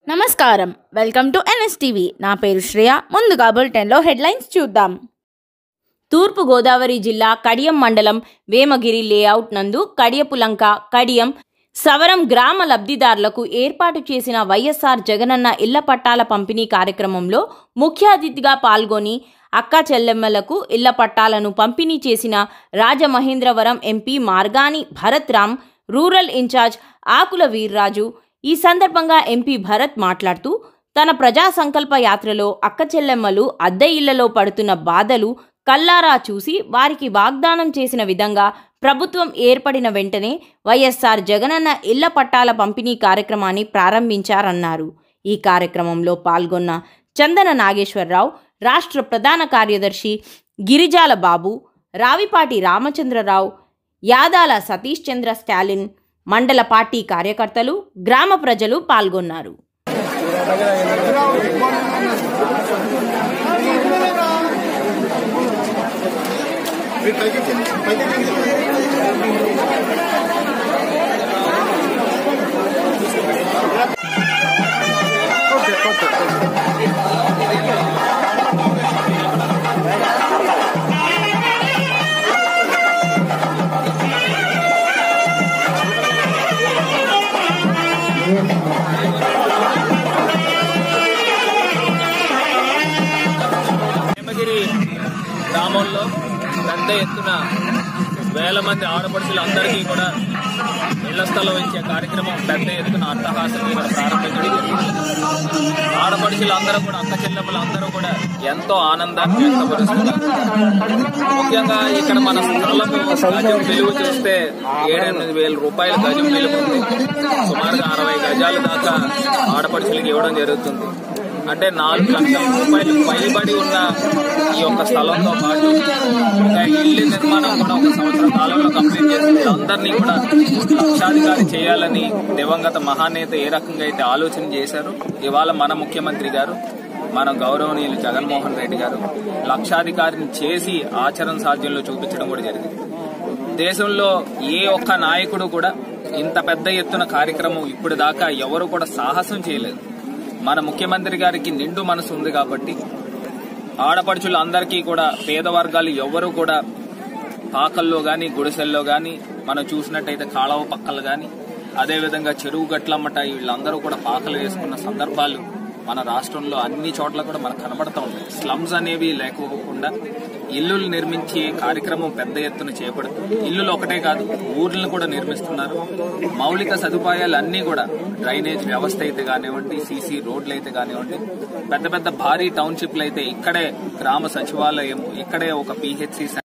నమస్కారం welcome to NSTV నా పేరు శ్రేయ ముందుగా బులెటిన్లో హెడ్లైన్స్ చూద్దాం తూర్పు గోదావరి జిల్లా కడియం మండలం వేమగిరి లేఅవుట్ నందు కడియపులంక కడియం సవరం గ్రామ లబ్ధిదారులకు ఏర్పాటు చేసిన వైఎస్ఆర్ జగనన్న ఇళ్ల పట్టాల పంపిణీ కార్యక్రమంలో ముఖ్య అతిథిగా పాల్గొని అక్క చెల్లెమ్మలకు ఇళ్ల పట్టాలను పంపిణీ చేసిన Rajamahendravaram MP Margani Bharat Ram rural incharge Akula Veerraju ఈ సందర్భంగా ఎంపీ భరత్ మాట్లాడుతూ తన ప్రజా సంకల్ప యాత్రలో అక్క చెల్లెమ్మలు అద్దె ఇళ్లలో పడుతున్న బాధలు కల్లారా చూసి వారికి వాగ్దానం చేసిన విధంగా ప్రభుత్వం ఏర్పడిన వెంటనే వైఎస్ఆర్ జగనన్న ఇళ్ల పట్టాల పంపిణీ కార్యక్రమాన్ని ప్రారంభించారన్నారు ఈ కార్యక్రమంలో పాల్గొన్న చందన నాగేశ్వరరావు రాష్ట్ర ప్రధాన కార్యదర్శి గిరిజాల బాబు రావిపాటి రామచంద్రరావు యాదాల సతీష్ చంద్ర స్టాలిన్ మండల పార్టీ కార్యకర్తలు గ్రామ ప్రజలు పాల్గొన్నారు హేమగిరి గ్రామంలో పెద్ద ఎత్తున వేల మంది ఆడపడుచులందరికీ కూడా ఇళ్ల స్థలం ఇచ్చే కార్యక్రమం పెద్ద ఎత్తున అట్టహాసంగా ఇక్కడ ప్రారంభించడం జరిగింది ఆడపడుచులందరూ కూడా అక్క చెల్లెమ్మలందరూ కూడా ఎంతో ఆనందాన్ని వ్యక్తపరుస్తున్నారు ముఖ్యంగా ఇక్కడ మన స్థలం గజం విలువ చూస్తే ఏడెనిమిది వేల రూపాయల గజం విలువ ఉంది సుమారుగా అరవై గజాల దాకా ఆడపడుచులకి ఇవ్వడం జరుగుతుంది అంటే నాలుగు లక్షల రూపాయలు పైబడి ఉన్న ఈ యొక్క స్థలంతో పాటు ఒక ఇల్లు నిర్మాణం కూడా ఒక సంవత్సరం కాలంలో కంప్లీట్ చేసి అందరినీ కూడా లక్షాధికారి చేయాలని దివంగత మహానేత ఏ రకంగా అయితే ఆలోచన చేశారు ఇవాళ మన ముఖ్యమంత్రి గారు మన గౌరవనీయులు జగన్మోహన్ రెడ్డి గారు లక్షాధికారిని చేసి ఆచరణ సాధ్యంలో చూపించడం కూడా జరిగింది దేశంలో ఏ ఒక్క నాయకుడు కూడా ఇంత పెద్ద ఎత్తున కార్యక్రమం ఇప్పుడు దాకా ఎవరు కూడా సాహసం చేయలేదు మన ముఖ్యమంత్రి గారికి నిండు మనసు ఉంది కాబట్టి ఆడపడుచులు అందరికీ కూడా పేద వర్గాలు ఎవరు కూడా పాకల్లో గాని గుడిసెల్లో గాని మనం చూసినట్టయితే కాళవ పక్కలు గాని అదేవిధంగా చెరువు గట్లమ్మట వీళ్ళందరూ కూడా పాకలు వేసుకున్న సందర్భాలు మన రాష్ట్రంలో అన్ని చోట్ల కూడా మనకు కనబడతా ఉంటాయి స్లమ్స్ అనేవి లేకపోకుండా ఇల్లులు నిర్మించే కార్యక్రమం పెద్ద ఎత్తున చేపడుతుంది ఇల్లులు ఒకటే కాదు ఊర్లను కూడా నిర్మిస్తున్నారు మౌలిక సదుపాయాలు అన్ని కూడా డ్రైనేజ్ వ్యవస్థ అయితే కానివ్వండి సీసీ రోడ్లు అయితే కానివ్వండి పెద్ద పెద్ద భారీ టౌన్షిప్లు అయితే ఇక్కడే గ్రామ సచివాలయం ఇక్కడే ఒక పిహెచ్సి